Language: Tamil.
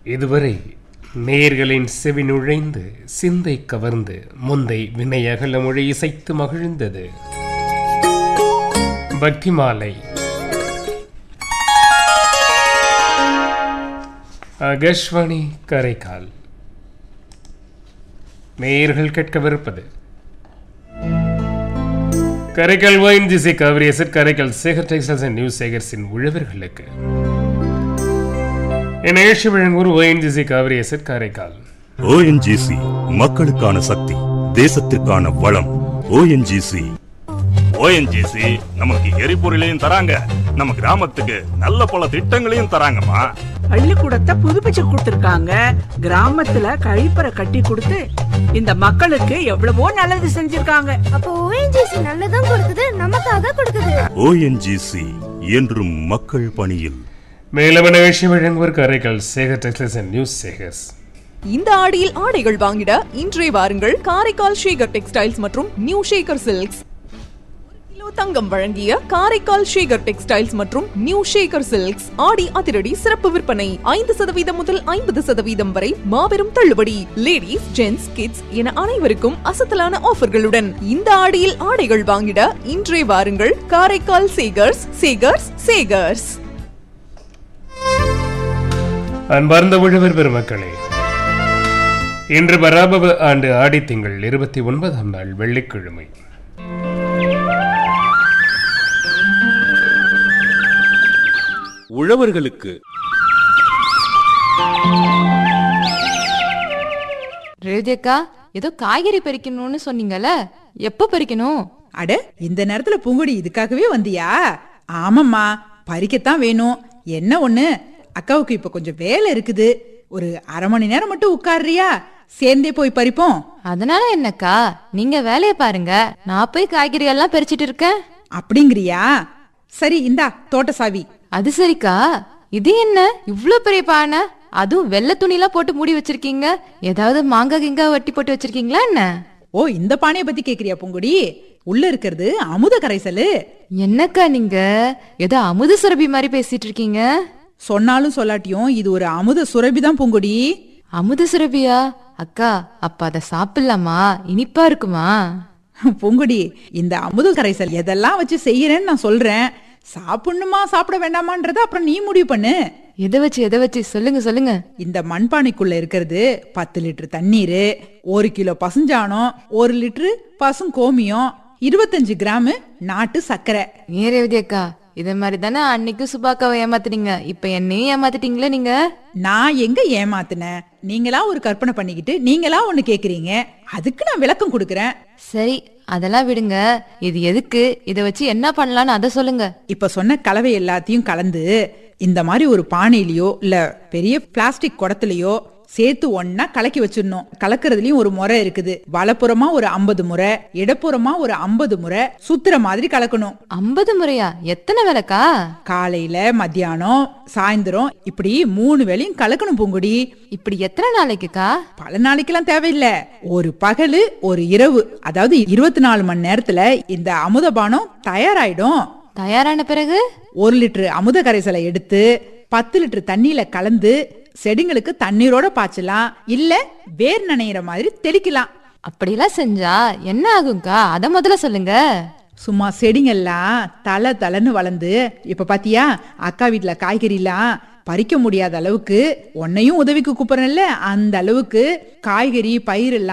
இதுவரை நேர்களின் செவி நுழைந்து சிந்தை கவர்ந்து முந்தை வினையகல மொழி இசைத்து மகிழ்ந்தது பக்தி மாலை ஆகாஷ்வாணி கரைக்கால் நேயர்கள் கேட்கவிருப்பது Karaikal ONGC Cauvery asset Karaikal Sekar textiles and news சேகர்ஸின் உழவர்களுக்கு இந்நிகழ்ச்சி வழங்குவோர் ONGC Cauvery zed Karaikal ONGC மக்களுக்கான சக்தி தேசத்திற்கான வளம் ஓஎன்ஜிசி ஓஎன்ஜிசி நமக்கு எரிபொருளையும் தராங்க நம்ம கிராமத்துக்கு நல்ல பல திட்டங்களையும் தராங்கம்மா பள்ளிக்கூடத்தை புதுப்பிச்சு கொடுத்திருக்காங்க கிராமத்துல கழிப்பறை கட்டி கொடுத்து இந்த மக்களுக்கு எவ்வளவோ நல்லது செஞ்சிருக்காங்க அப்போ ஓஎன்ஜிசி நல்லதும் கொடுக்குது நமக்காக கொடுக்குது ஓஎன்ஜிசி என்றும் மக்கள் பணியில் மேலும் நிகழ்ச்சி வழங்குவோர் Karaikal Sekar textiles and news Sekars இந்த ஆடியில் ஆடைகள் வாங்கிட இன்றே வாருங்கள் காரைக்கால் ஷேகர் டெக்ஸ்டைல்ஸ் மற்றும் நியூ ஷேகர் சில்க்ஸ் கிலோ தங்கம் வழங்கிய காரைக்கால் ஷேகர் டெக்ஸ்டைல்ஸ் மற்றும் நியூ ஷேகர் சில்க்ஸ் ஆடி அதிரடி சிறப்பு விற்பனை ஐந்து சதவீதம் முதல் ஐம்பது சதவீதம் வரை மாபெரும் தள்ளுபடி லேடிஸ் ஜென்ட்ஸ் கிட்ஸ் என அனைவருக்கும் அசத்தலான ஆஃபர்களுடன் இந்த ஆடியில் ஆடைகள் வாங்கிட இன்றே வாருங்கள் காரைக்கால் சேகர்ஸ் சேகர்ஸ் சேகர்ஸ் அன்பார்ந்த உழவர் பெருமக்களே இன்று பராபவ ஆண்டு ஆடி திங்கள் இருபத்தி ஒன்பதாம் நாள் வெள்ளிக்கிழமை உழவர்களுக்கு ரேவதியக்கா ஏதோ காய்கறி பறிக்கணும்னு சொன்னீங்கல்ல எப்போ பறிக்கணும் அட இந்த நேரத்துல பூங்கொடி இதுக்காகவே வந்தியா ஆமாம்மா பறிக்கத்தான் வேணும் என்ன ஒண்ணு அக்காவுக்கு இப்ப கொஞ்சம் வேலை இருக்குது ஒரு அரை மணி நேரம் மட்டும் உட்காருறியா சேர்ந்தே போய் பறிப்போம் அதனால என்னக்கா நீங்க வேலையை பாருங்க நான் போய் காய்கறி எல்லாம் பறிச்சிட்டு இருக்கேன் அப்படிங்கிறியா சரி இந்தா தோட்ட சாவி அது சரிக்கா இது என்ன இவ்ளோ பெரிய பானை அதுவும் வெள்ளை துணிலாம் போட்டு மூடி வச்சிருக்கீங்க ஏதாவது மாங்காய் கிங்கா வட்டி போட்டு வச்சிருக்கீங்களா என்ன ஓ இந்த பானைய பத்தி கேக்குறியா பூங்கொடி உள்ள இருக்கிறது அமுத கரைசலு என்னக்கா நீங்க ஏதோ அமுத சுரபி மாதிரி பேசிட்டு இருக்கீங்க சொன்னாலும் சொல்லாட்டியும் இது ஒரு அமுத சுரபிதான் பூங்கொடி அமுத சுரபியா அக்கா அப்ப அதை சாப்பிடலாமா இனிப்பா இருக்குமா பூங்கொடி இந்த அமுத கரைசல் எதெல்லாம் வச்சு செய்யறேன்னு நான் சொல்றேன் சாப்பிடணுமா சாப்பிட வேண்டாமான்றத அப்புறம் நீ முடிவு பண்ணு எதை வச்சு எதை வச்சு சொல்லுங்க சொல்லுங்க இந்த மண்பானைக்குள்ள இருக்கிறது பத்து லிட்டர் தண்ணீர் ஒரு கிலோ பசுஞ்சாணம் ஒரு லிட்டரு பசும் கோமியம் இருபத்தஞ்சு கிராம் நாட்டு சர்க்கரை ஏன் ரேவதி அக்கா இதே மாதிரி தானே அன்னைக்கு சுபாக்காவை ஏமாத்துனீங்க இப்ப என்னையும் ஏமாத்திட்டீங்களே நீங்க நான் எங்க ஏமாத்தினேன் நீங்களா ஒரு கற்பனை பண்ணிக்கிட்டு நீங்களா ஒண்ணு கேக்குறீங்க அதுக்கு நான் விளக்கம் கொடுக்கறேன் சரி அதெல்லாம் விடுங்க இது எதுக்கு இதை வச்சு என்ன பண்ணலாம்னு அதை சொல்லுங்க இப்ப சொன்ன கலவை எல்லாத்தையும் கலந்து இந்த மாதிரி ஒரு பானையிலயோ இல்ல பெரிய பிளாஸ்டிக் குடத்துலயோ சேர்த்து ஒன்னா கலக்கி வச்சிடணும் கலக்கிறதுலயும் ஒரு முறை இருக்குது வலப்புறமா ஒரு ஐம்பது முறை இடப்புறமா ஒரு ஐம்பது முறை சுத்துற மாதிரி கலக்கணும் ஐம்பது முறையா எத்தனை வேலைக்கா காலையில மத்தியானம் சாயந்தரம் இப்படி மூணு வேளையும் கலக்கணும் பூங்குடி இப்படி எத்தனை நாளைக்குக்கா பல நாளைக்கெல்லாம் தேவையில்ல ஒரு பகலு ஒரு இரவு அதாவது இருபத்தி நாலு மணி நேரத்துல இந்த அமுதபானம் தயாராயிடும் தயாரான பிறகு ஒரு லிட்டர் அமுத கரைசலை எடுத்து பத்து லிட்டர் தண்ணியில கலந்து செடிங்களுக்கு தண்ணீரோட பாய்ச்சலாம் இல்ல வேர் நனையிற மாதிரி தெளிக்கலாம் அப்படிலாம் செஞ்சா என்ன ஆகும்க்கா அத முதல்ல சொல்லுங்க சும்மா செடிங்கெல்லாம் தலை தலைன்னு வளர்ந்து இப்ப பாத்தியா அக்கா வீட்டுல காய்கறிலாம் பறிக்க முடியாத அளவுக்கு உன்னையும் உதவிக்கு கூப்பிடுறேன்ல அந்த அளவுக்கு காய்கறி பயிர் எல்லாம்